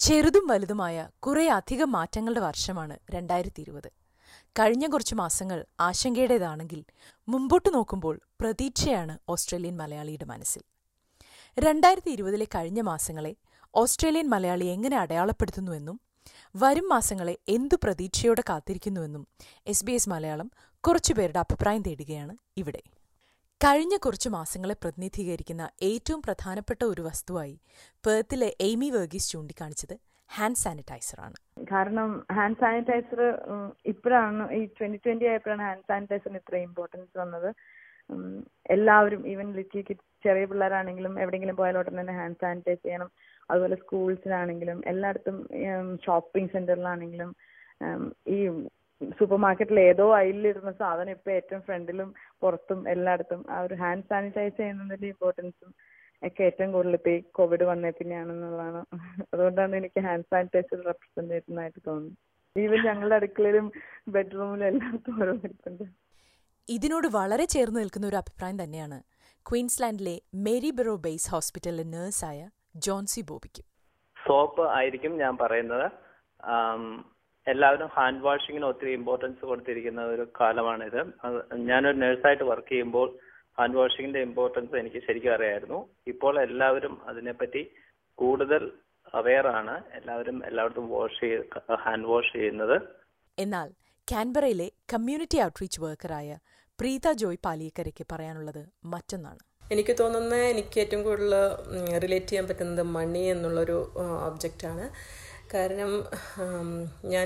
ചെറുതും വലുതുമായ കുറെ അധികം മാറ്റങ്ങളുടെ വർഷമാണ് രണ്ടായിരത്തി ഇരുപത് കഴിഞ്ഞ കുറച്ച് മാസങ്ങൾ ആശങ്കയുടേതാണെങ്കിൽ മുമ്പോട്ട് നോക്കുമ്പോൾ പ്രതീക്ഷയാണ് ഓസ്ട്രേലിയൻ മലയാളിയുടെ മനസ്സിൽ രണ്ടായിരത്തി ഇരുപതിലെ കഴിഞ്ഞ മാസങ്ങളെ ഓസ്ട്രേലിയൻ മലയാളി എങ്ങനെ അടയാളപ്പെടുത്തുന്നുവെന്നും വരും മാസങ്ങളെ എന്തു പ്രതീക്ഷയോടെ കാത്തിരിക്കുന്നുവെന്നും എസ് ബി എസ് മലയാളം കുറച്ചുപേരുടെ അഭിപ്രായം തേടുകയാണ് ഇവിടെ കഴിഞ്ഞ കുറച്ചു മാസങ്ങളെ പ്രതിനിധീകരിക്കുന്ന ഏറ്റവും പ്രധാനപ്പെട്ട ഒരു വസ്തുവായി പേർത്തിലെ എയ്മി വർഗീസ് ചൂണ്ടിക്കാണിച്ചത് ഹാൻഡ് സാനിറ്റൈസറാണ് കാരണം ഹാൻഡ് സാനിറ്റൈസർ ഇപ്പോഴാണ് ഈ ട്വന്റി ട്വന്റി ആയപ്പോഴാണ് ഹാൻഡ് സാനിറ്റൈസറിന് ഇത്ര ഇമ്പോർട്ടൻസ് വന്നത് ഉം, എല്ലാവരും ഈവൻ ലിറ്റിൽ കിഡ് ചെറിയ പിള്ളേരാണെങ്കിലും എവിടെയെങ്കിലും പോയാൽ ഉടൻ തന്നെ ഹാൻഡ് സാനിറ്റൈസ് ചെയ്യണം അതുപോലെ സ്കൂൾസിലാണെങ്കിലും എല്ലായിടത്തും ഷോപ്പിംഗ് സെന്ററിലാണെങ്കിലും ഉം, ഈ സൂപ്പർ മാർക്കറ്റിൽ ഏതോ അയിലിരുന്ന സാധനം ഇപ്പൊ ഏറ്റവും ഫ്രണ്ടിലും പുറത്തും എല്ലായിടത്തും ആ ഒരു ഹാൻഡ് സാനിറ്റൈസ് ചെയ്യുന്നതിന്റെ ഇമ്പോർട്ടൻസും ഒക്കെ ഏറ്റവും കൂടുതൽ ഇപ്പൊ ഈ കോവിഡ് വന്നേ പിന്നെയാണെന്നുള്ളതാണ് അതുകൊണ്ടാണ് എനിക്ക് ഹാൻഡ് സാനിറ്റൈസർ റെപ്രസെന്റ് ചെയ്യുന്നതായിട്ട് തോന്നുന്നത് ഈവൻ ഞങ്ങളുടെ അടുക്കളയിലും ബെഡ്റൂമിലും എല്ലായിടത്തും ഓരോ ഇരിപ്പുണ്ട് ഇതിനോട് വളരെ ചേർന്ന് നിൽക്കുന്ന ഒരു അഭിപ്രായം തന്നെയാണ് ക്വീൻസ്ലാൻഡിലെ മേരി ബെറോ ബേസ് ഹോസ്പിറ്റലിലെ നഴ്സായ ജോൺസി ബോബിക്കും സോപ്പ് ആയിരിക്കും ഞാൻ പറയുന്നത് ആം, എല്ലാവരും ഹാൻഡ് വാഷിങ്ങിന് ഒത്തിരി ഇമ്പോർട്ടൻസ് കൊടുത്തിരിക്കുന്ന ഒരു കാലമാണിത് അത് ഞാനൊരു നഴ്സായിട്ട് വർക്ക് ചെയ്യുമ്പോൾ ഹാൻഡ് വാഷിങ്ങിന്റെ ഇമ്പോർട്ടൻസ് എനിക്ക് ശരിക്കും അറിയായിരുന്നു ഇപ്പോൾ എല്ലാവരും അതിനെപ്പറ്റി കൂടുതൽ അവെയർ ആണ് എല്ലാവരും എല്ലായിടത്തും വാഷ് ചെയ്ത് ഹാൻഡ് വാഷ് ചെയ്യുന്നത് എന്നാൽ കാൻബറയിലെ കമ്മ്യൂണിറ്റി ഔട്ട്റീച്ച് വർക്കറായ പ്രീത ജോയ് പാലിയക്കരയ്ക്ക് പറയാനുള്ളത് മറ്റൊന്നാണ് എനിക്ക് തോന്നുന്ന എനിക്ക് ഏറ്റവും കൂടുതൽ റിലേറ്റ് ചെയ്യാൻ പറ്റുന്നത് മണി എന്നുള്ളൊരു ഒബ്ജക്റ്റാണ് കാരണം ഉം, ഞാൻ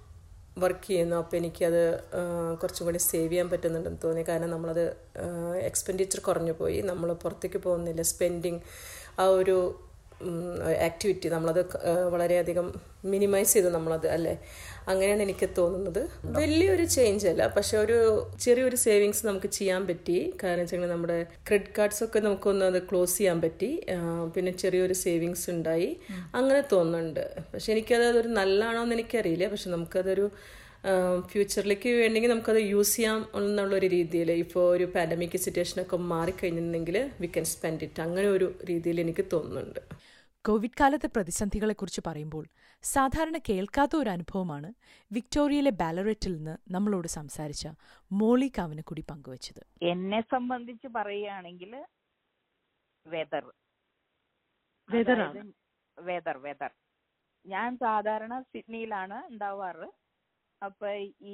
വർക്ക് ചെയ്യുന്നു അപ്പോൾ എനിക്കത് ആ, കുറച്ചും കൂടി സേവ് ചെയ്യാൻ പറ്റുന്നുണ്ടെന്ന് തോന്നി കാരണം നമ്മളത് എക്സ്പെൻഡിച്ചർ കുറഞ്ഞു പോയി നമ്മൾ പുറത്തേക്ക് പോകുന്നില്ല സ്പെൻഡിങ് ആ ഒരു ആക്ടിവിറ്റി നമ്മളത് ക- ആ, വളരെയധികം മിനിമൈസ് ചെയ്തു നമ്മളത് അല്ലേ അങ്ങനെയാണ് എനിക്ക് തോന്നുന്നത് വലിയൊരു ചേഞ്ച് അല്ല പക്ഷെ ഒരു ചെറിയൊരു സേവിങ്സ് നമുക്ക് ചെയ്യാൻ പറ്റി കാരണം വെച്ചാൽ നമ്മുടെ ക്രെഡിറ്റ് കാർഡ്സ് ഒക്കെ നമുക്കൊന്ന് അത് ക്ലോസ് ചെയ്യാൻ പറ്റി ആ, പിന്നെ ചെറിയൊരു സേവിങ്സ് ഉണ്ടായി അങ്ങനെ തോന്നുന്നുണ്ട് പക്ഷെ എനിക്കത് അതൊരു നല്ലതാണോ എന്ന് എനിക്കറിയില്ല പക്ഷെ നമുക്കതൊരു ഫ്യൂച്ചറിലേക്ക് വേണമെങ്കിൽ നമുക്കത് യൂസ് ചെയ്യാം എന്നുള്ളൊരു രീതിയിൽ ഇപ്പോൾ ഒരു പാൻഡമിക് സിറ്റുവേഷനൊക്കെ മാറിക്കഴിഞ്ഞിട്ടുണ്ടെങ്കിൽ വി ക്യാൻ സ്പെൻഡ് ഇറ്റ് അങ്ങനെ ഒരു രീതിയിൽ എനിക്ക് തോന്നുന്നുണ്ട് കോവിഡ് കാലത്തെ പ്രതിസന്ധികളെക്കുറിച്ച് പറയുമ്പോൾ സാധാരണ കേൾക്കാത്ത ഒരു അനുഭവമാണ് വിക്ടോറിയയിലെ ബാലററ്റിൽ നിന്ന് നമ്മളോട് സംസാരിച്ച മോളി കാവനക്കുടി പങ്കുവച്ചത് എന്നെ സംബന്ധിച്ച് പറയുകയാണെങ്കിൽ വെതർ Weather ആണ്. വെതർ വെതർ ഞാൻ സാധാരണ സിഡ്നിയിലാണ് ഉണ്ടാവാറ് അപ്പൊ ഈ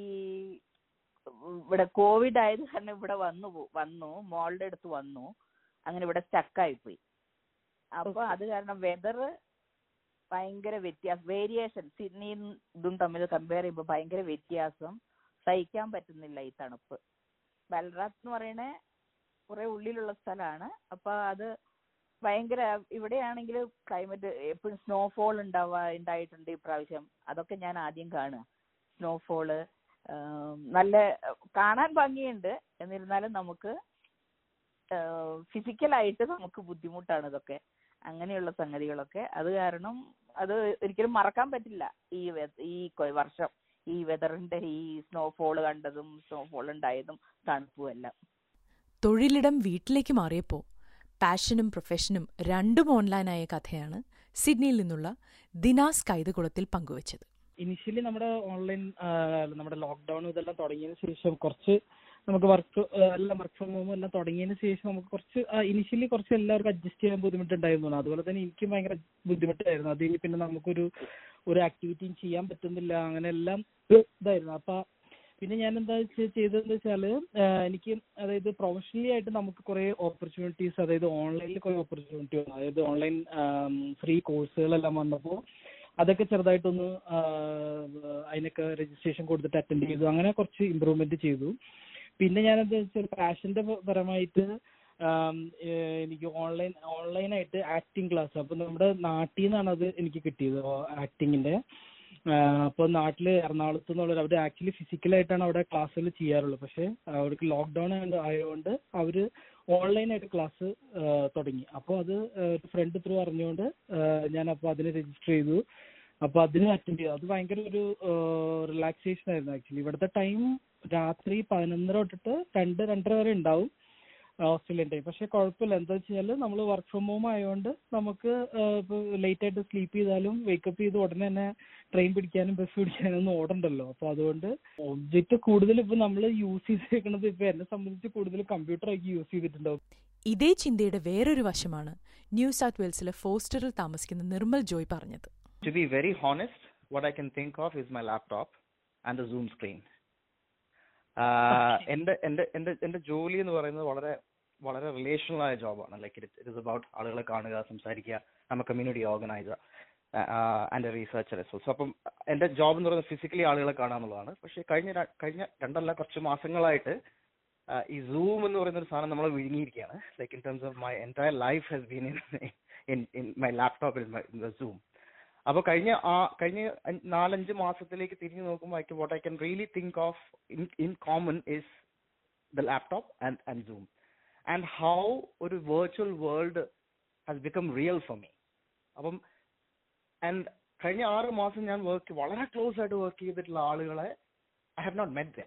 ഇവിടെ കോവിഡ് ആയത് കാരണം ഇവിടെ വന്നു പോ- വന്നു മോളുടെ അടുത്ത് വന്നു അങ്ങനെ ഇവിടെ സ്റ്റക്കായി പോയി അപ്പൊ അത് കാരണം വെതർ ഭയങ്കര വ്യത്യാസം വേരിയേഷൻ സിഡ്നിയും ഇതും തമ്മിൽ കമ്പയർ ചെയ്യുമ്പോൾ ഭയങ്കര വ്യത്യാസം സഹിക്കാൻ പറ്റുന്നില്ല ഈ തണുപ്പ് ബൽറാത്ത് എന്ന് പറയണ കുറെ ഉള്ളിലുള്ള സ്ഥലമാണ് അപ്പൊ അത് ഭയങ്കര ഇവിടെയാണെങ്കിൽ ക്ലൈമറ്റ് എപ്പോഴും സ്നോഫോൾ ഉണ്ടാവാ ഉണ്ടായിട്ടുണ്ട് ഇപ്രാവശ്യം അതൊക്കെ ഞാൻ ആദ്യം കാണുക സ്നോഫോള് നല്ല കാണാൻ ഭംഗിയുണ്ട് എന്നിരുന്നാലും നമുക്ക് ഫിസിക്കലായിട്ട് നമുക്ക് ബുദ്ധിമുട്ടാണ് ഇതൊക്കെ അങ്ങനെയുള്ള സംഗതികളൊക്കെ അത് കാരണം അത് ഒരിക്കലും മറക്കാൻ പറ്റില്ല ഈ വെ- ഈ കൊ- വർഷം ഈ വെതറിന്റെ ഈ സ്നോഫോൾ കണ്ടതും സ്നോഫോൾ ഉണ്ടായതും തണുപ്പും എല്ലാം തൊഴിലിടം വീട്ടിലേക്ക് മാറിയപ്പോൾ പാഷനും പ്രൊഫഷനും രണ്ടും ഓൺലൈനായ കഥയാണ് സിഡ്നിയിൽ നിന്നുള്ള ദിനാസ് കൈതകുളത്തിൽ പങ്കുവച്ചത് ഇനിഷ്യലി നമ്മുടെ ഓൺലൈൻ നമ്മുടെ ലോക്ക്ഡൌൺ ഇതെല്ലാം തുടങ്ങിയതിന് ശേഷം കുറച്ച് നമുക്ക് വർക്ക് എല്ലാം വർക്ക് ഫ്രം ഹോം എല്ലാം തുടങ്ങിയതിന് ശേഷം നമുക്ക് കുറച്ച് ഇനിഷ്യലി കുറച്ച് എല്ലാവർക്കും അഡ്ജസ്റ്റ് ചെയ്യാൻ ബുദ്ധിമുട്ടുണ്ടായിരുന്നു അതുപോലെ തന്നെ എനിക്കും ഭയങ്കര ബുദ്ധിമുട്ടായിരുന്നു അത് കഴിഞ്ഞ് പിന്നെ നമുക്കൊരു ഒരു ആക്ടിവിറ്റിയും ചെയ്യാൻ പറ്റുന്നില്ല അങ്ങനെ എല്ലാം ഒരു ഇതായിരുന്നു അപ്പൊ പിന്നെ ഞാൻ എന്താ ചെയ്തതെന്ന് വെച്ചാല് ആഹ് എനിക്ക് അതായത് പ്രൊഫഷണലി ആയിട്ട് നമുക്ക് കുറെ ഓപ്പർച്യൂണിറ്റീസ് അതായത് ഓൺലൈനിൽ കുറെ ഓപ്പർച്യൂണിറ്റി വന്നു അതായത് ഓൺലൈൻ ഫ്രീ കോഴ്സുകളെല്ലാം വന്നപ്പോൾ അതൊക്കെ ചെറുതായിട്ടൊന്ന് ആഹ് അതിനൊക്കെ രജിസ്ട്രേഷൻ കൊടുത്തിട്ട് അറ്റൻഡ് ചെയ്തു അങ്ങനെ കുറച്ച് ഇമ്പ്രൂവ്മെന്റ് ചെയ്തു പിന്നെ ഞാൻ എന്താ വെച്ചാൽ പാഷന്റെ പരമായിട്ട് ആം, ഏഹ് എനിക്ക് ഓൺലൈൻ ഓൺലൈനായിട്ട് ആക്ടിങ് ക്ലാസ് അപ്പൊ നമ്മുടെ നാട്ടിൽ നിന്നാണ് അത് എനിക്ക് കിട്ടിയത് ആക്ടിങ്ങിന്റെ അപ്പോൾ നാട്ടില് എറണാകുളത്ത് നിന്നുള്ളവർ അവർ ആക്ച്വലി ഫിസിക്കലായിട്ടാണ് അവിടെ ക്ലാസ്സുകൾ ചെയ്യാറുള്ളത് പക്ഷെ അവർക്ക് ലോക്ക്ഡൌൺ ആയതുകൊണ്ട് അവര് ഓൺലൈനായിട്ട് ക്ലാസ് തുടങ്ങി അപ്പോൾ അത് ഒരു ഫ്രണ്ട് ത്രൂ അറിഞ്ഞുകൊണ്ട് ആഹ് ഞാൻ അപ്പോൾ അതിന് രജിസ്റ്റർ ചെയ്തു അപ്പൊ അതിന് അറ്റൻഡ് ചെയ്തു അത് ഭയങ്കര ഒരു റിലാക്സേഷൻ ആയിരുന്നു ആക്ച്വലി ഇവിടുത്തെ ടൈം രാത്രി പതിനൊന്നര തൊട്ടിട്ട് രണ്ട് രണ്ടര വരെ ഉണ്ടാവും ഓസ്ട്രേലിയൻ ടൈം പക്ഷെ കുഴപ്പമില്ല എന്താ വെച്ചാൽ നമ്മൾ വർക്ക് ഫ്രം ഹോം ആയതുകൊണ്ട് നമുക്ക് ഇപ്പൊ ലേറ്റ് ആയിട്ട് സ്ലീപ്പ് ചെയ്താലും വേക്കപ്പ് ചെയ്ത് ഉടനെ തന്നെ ട്രെയിൻ പിടിക്കാനും ബസ് പിടിക്കാനും ഒന്നും ഓടണ്ടല്ലോ അപ്പൊ അതുകൊണ്ട് ഒബ്ജക്റ്റ് കൂടുതൽ ഇപ്പൊ നമ്മൾ യൂസ് ചെയ്തേക്കുന്നത് ഇപ്പൊ എന്നെ സംബന്ധിച്ച് കൂടുതൽ കമ്പ്യൂട്ടർ ആക്കി യൂസ് ചെയ്തിട്ടുണ്ടാവും ഇതേ ചിന്തയുടെ വേറൊരു വശമാണ് ന്യൂ സൗത്ത് വെയിൽസിലെ ഫോസ്റ്ററിൽ താമസിക്കുന്ന നിർമ്മൽ ജോയ് പറഞ്ഞത് To be very honest, what I can think of is my laptop and the Zoom screen. എന്റെ എന്റെ എന്റെ എന്റെ ജോലി എന്ന് പറയുന്നത് വളരെ വളരെ റിലേഷണൽ ആയ ജോബാണ് ലൈക്ക് ഇറ്റ് ഇസ് അബൌട്ട് ആളുകളെ കാണുക സംസാരിക്കുക നമ്മ community organiser and researcher so അപ്പം എന്റെ ജോബ് എന്ന് പറയുന്നത് ഫിസിക്കലി ആളുകളെ കാണുക എന്നുള്ളതാണ് പക്ഷെ കഴിഞ്ഞ ര- കഴിഞ്ഞ രണ്ടല്ല കുറച്ച് മാസങ്ങളായിട്ട് ആ, ഈ സൂം എന്ന് പറയുന്ന ഒരു സാധനം നമ്മൾ വിഴുങ്ങിയിരിക്കുകയാണ് like in terms of my entire life has been in in my laptop in the Zoom അപ്പൊ കഴിഞ്ഞ ആ കഴിഞ്ഞ അഞ്ച് നാലഞ്ച് മാസത്തിലേക്ക് തിരിഞ്ഞു നോക്കുമ്പോൾ I what I can really think of in in common is the laptop and and Zoom and how ഒരു virtual world has become real for me അപ്പം ആൻഡ് കഴിഞ്ഞ ആറ് മാസം ഞാൻ വർക്ക് വളരെ ക്ലോസ് ആയിട്ട് വർക്ക് ചെയ്തിട്ടുള്ള ആളുകളെ I have not met them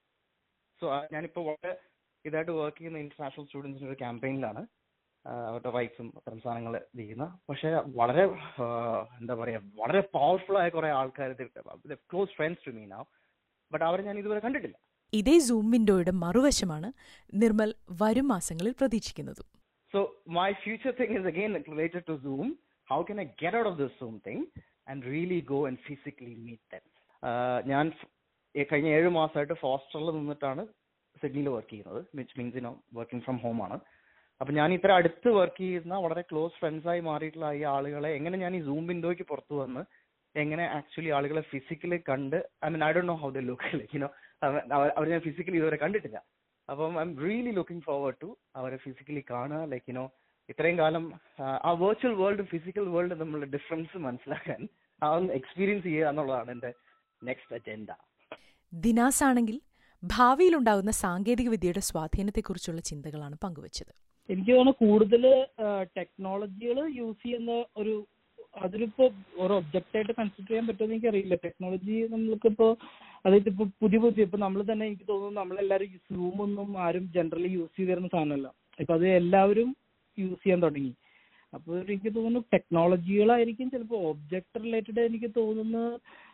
so ഞാനിപ്പോ വളരെ ഇതായിട്ട് വർക്ക് ചെയ്യുന്ന ഇന്റർനാഷണൽ സ്റ്റുഡൻസിന്റെ ഒരു ക്യാമ്പയിനിലാണ് അവരുടെ റൈറ്റ്സും അത്തരം സാധനങ്ങൾ ചെയ്യുന്ന പക്ഷെ വളരെ ആ, എന്താ പറയാ വളരെ പവർഫുൾ ആയ കുറെ ആൾക്കാർ close friends to me now but അവരെ ഞാൻ ഇതുവരെ കണ്ടിട്ടില്ല ഇതേ സൂം വിൻഡോയുടെ മറുവശമാണ് നിർമ്മൽ വരും മാസങ്ങളിൽ പ്രതീക്ഷിക്കുന്നതും So my future thing is again related to Zoom. How can I get out of this Zoom thing and really go and physically meet them? Uh, ഞാൻ ഫ്- ഈ കഴിഞ്ഞ ഏഴ് മാസമായിട്ട് ഫോസ്റ്ററിൽ നിന്നിട്ടാണ് സിഡ്നിയിൽ വർക്ക് ചെയ്യുന്നത് which means you know working from home ആണ് അപ്പൊ ഞാൻ ഇത്ര അടുത്ത് വർക്ക് ചെയ്യുന്ന വളരെ ക്ലോസ് ഫ്രണ്ട്സ് ആയി മാറിയിട്ടുള്ള ഈ ആളുകളെ എങ്ങനെ ഞാൻ ഈ സൂം വിൻഡോയ്ക്ക് പുറത്തു വന്ന് എങ്ങനെ ആക്ച്വലി ആളുകളെ ഫിസിക്കലി കണ്ട് ഐ മീൻ ഐ ഡോ know how they look like you know അവർ ഞാൻ ഫിസിക്കലി ഇതുവരെ കണ്ടിട്ടില്ല അപ്പം I'm really looking forward to അവരെ ഫിസിക്കലി കാണുക ലൈക്ക് യുനോ ഇത്രയും കാലം ആ, ആ വെർച്വൽ വേൾഡും ഫിസിക്കൽ വേൾഡും തമ്മിലുള്ള ഡിഫറൻസ് മനസ്സിലാക്കാൻ ആ ഒന്ന് എക്സ്പീരിയൻസ് ചെയ്യുക എന്നുള്ളതാണ് എന്റെ നെക്സ്റ്റ് അജണ്ട ദിനാസ് ആണെങ്കിൽ ഭാവിയിലുണ്ടാകുന്ന സാങ്കേതിക വിദ്യയുടെ സ്വാധീനത്തെക്കുറിച്ചുള്ള ചിന്തകളാണ് പങ്കുവച്ചത് എനിക്ക് തോന്നുന്നു കൂടുതൽ ടെക്നോളജികൾ യൂസ് ചെയ്യുന്ന ഒരു അതിലിപ്പോ ഒരു ഒബ്ജക്റ്റ് ആയിട്ട് കൺസിഡർ ചെയ്യാൻ പറ്റുമെന്ന് എനിക്കറിയില്ല ടെക്നോളജി നമ്മൾക്കിപ്പോ അതായത് ഇപ്പൊ പുതിയ പുതിയ ഇപ്പൊ നമ്മൾ തന്നെ എനിക്ക് തോന്നുന്നു നമ്മളെല്ലാരും സൂം ഒന്നും ആരും ജനറലി യൂസ് ചെയ്തിരുന്ന സാധനമല്ല ഇപ്പൊ അത് എല്ലാവരും യൂസ് ചെയ്യാൻ തുടങ്ങി അപ്പൊ എനിക്ക് തോന്നുന്നു ടെക്നോളജികളായിരിക്കും ചിലപ്പോൾ ഒബ്ജക്ട് റിലേറ്റഡ് എനിക്ക് തോന്നുന്നു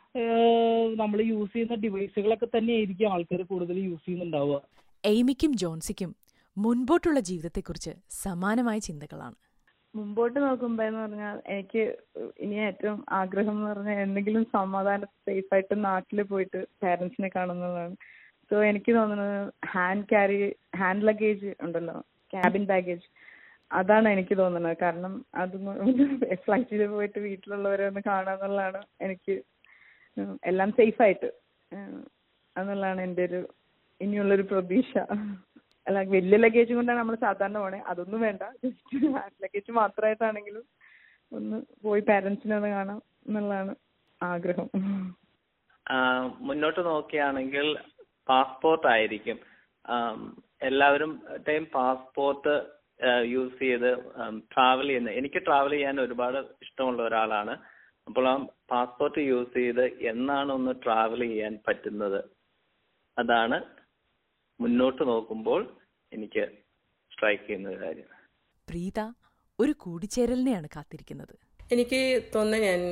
നമ്മൾ യൂസ് ചെയ്യുന്ന ഡിവൈസുകളൊക്കെ തന്നെ ആയിരിക്കും ആൾക്കാർ കൂടുതൽ യൂസ് ചെയ്യുന്നുണ്ടാവുക എയ്മിക്കും ജോൺസിക്കും മുൻപോട്ടുള്ള ജീവിതത്തെക്കുറിച്ച് സമാനമായ ചിന്തകളാണ് മുമ്പോട്ട് നോക്കുമ്പോ എന്ന് പറഞ്ഞാൽ എനിക്ക് ഇനി ഏറ്റവും ആഗ്രഹം എന്ന് പറഞ്ഞാൽ എന്തെങ്കിലും സമാധാന സേഫ് ആയിട്ട് നാട്ടിൽ പോയിട്ട് പാരന്റ്സിനെ കാണുന്നതാണ് സോ എനിക്ക് തോന്നുന്നത് ഹാൻഡ് ക്യാരി ഹാൻഡ് ലഗേജ് ഉണ്ടല്ലോ ക്യാബിൻ ബാഗേജ് അതാണ് എനിക്ക് തോന്നുന്നത് കാരണം അതൊന്ന് ഫ്ലൈറ്റിൽ പോയിട്ട് വീട്ടിലുള്ളവരെ ഒന്ന് കാണുക എന്നുള്ളതാണ് എനിക്ക് ഉം എല്ലാം സേഫ് ആയിട്ട് ഉം എന്നുള്ളതാണ് എൻ്റെ ഒരു ഇനിയുള്ളൊരു പ്രതീക്ഷ അല്ല വലിയ ലഗേജ് കൊണ്ടാണ് നമ്മൾ സാധാരണ പോണേ അതൊന്നും വേണ്ട ജസ്റ്റ് ഹാൻഡ് ലഗേജ് മാത്രമായിട്ടാണെങ്കിലും ഒന്ന് പോയി പാരന്റ്സിനെ ഒന്ന് കാണാം എന്നുള്ളതാണ് ആഗ്രഹം ആ, മുന്നോട്ട് നോക്കുകയാണെങ്കിൽ പാസ്പോർട്ട് ആയിരിക്കും ആം, എല്ലാവരും ടൈം പാസ്പോർട്ട് യൂസ് ചെയ്ത് ട്രാവൽ ചെയ്യുന്ന എനിക്ക് ട്രാവൽ ചെയ്യാൻ ഒരുപാട് ഇഷ്ടമുള്ള ഒരാളാണ് അപ്പോൾ ആ പാസ്പോർട്ട് യൂസ് ചെയ്ത് എന്നാണ് ഒന്ന് ട്രാവൽ ചെയ്യാൻ പറ്റുന്നത് അതാണ് മുന്നോട്ട് നോക്കുമ്പോൾ എനിക്ക് സ്ട്രൈക്ക് ചെയ്യുന്ന ഒരു കാര്യം പ്രീത ഒരു കൂടിച്ചേരലിനെയാണ് കാത്തിരിക്കുന്നത് എനിക്ക് തോന്നുന്നത് ഞാൻ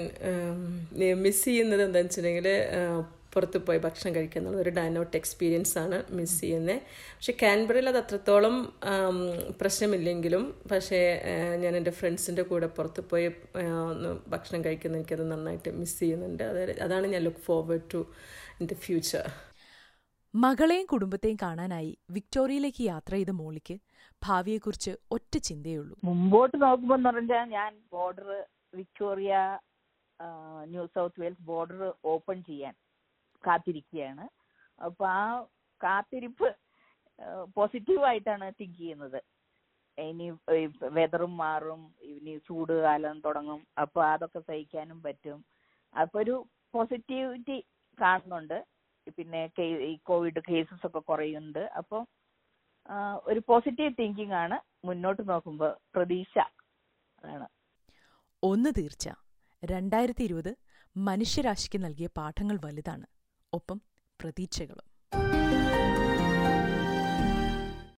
മിസ് ചെയ്യുന്നത് എന്താണെന്ന് വെച്ചിട്ടുണ്ടെങ്കിൽ പുറത്ത് പോയി ഭക്ഷണം കഴിക്കുക എന്നുള്ളത് ഒരു ഡൈനോട്ട് എക്സ്പീരിയൻസ് ആണ് മിസ് ചെയ്യുന്നത് പക്ഷെ കാൻബറയിൽ അത് അത്രത്തോളം ആം, പ്രശ്നമില്ലെങ്കിലും പക്ഷേ ആ, ഞാൻ എൻ്റെ ഫ്രണ്ട്സിൻ്റെ കൂടെ പുറത്ത് പോയി ആ, ഒന്ന് ഭക്ഷണം കഴിക്കുന്ന എനിക്കത് നന്നായിട്ട് മിസ് ചെയ്യുന്നുണ്ട് അത് അതാണ് ഞാൻ look forward to in the future മകളെയും കുടുംബത്തെയും കാണാനായി വിക്ടോറിയയിലേക്ക് യാത്ര ചെയ്ത മോളിക്ക് ഭാവിയെക്കുറിച്ച് ഒറ്റ ചിന്തയുള്ളൂ മുമ്പോട്ട് നോക്കുമ്പോൾ എന്ന് പറഞ്ഞാൽ ഞാൻ ബോർഡർ വിക്ടോറിയ ആ, New South Wales border open ചെയ്യാൻ കാത്തിരിക്കുകയാണ് അപ്പൊ ആ കാത്തിരിപ്പ് പോസിറ്റീവായിട്ടാണ് തിങ്ക് ചെയ്യുന്നത് ഇനി വെതറും മാറും ഇനി ചൂട് കാലം തുടങ്ങും അപ്പൊ അതൊക്കെ സഹിക്കാനും പറ്റും അപ്പൊ ഒരു പോസിറ്റിവിറ്റി കാണുന്നുണ്ട് പിന്നെ കേ- ഈ കോവിഡ് കേസസ് ഒക്കെ കുറയുന്നുണ്ട് അപ്പം ആ, ഒരു പോസിറ്റീവ് തിങ്കിങ് ആണ് മുന്നോട്ട് നോക്കുമ്പോൾ പ്രതീക്ഷ അതാണ് ഒന്ന് തീർച്ച രണ്ടായിരത്തി ഇരുപത് മനുഷ്യരാശിക്ക് നൽകിയ പാഠങ്ങൾ വലുതാണ് ഒപ്പം പ്രതീക്ഷകളും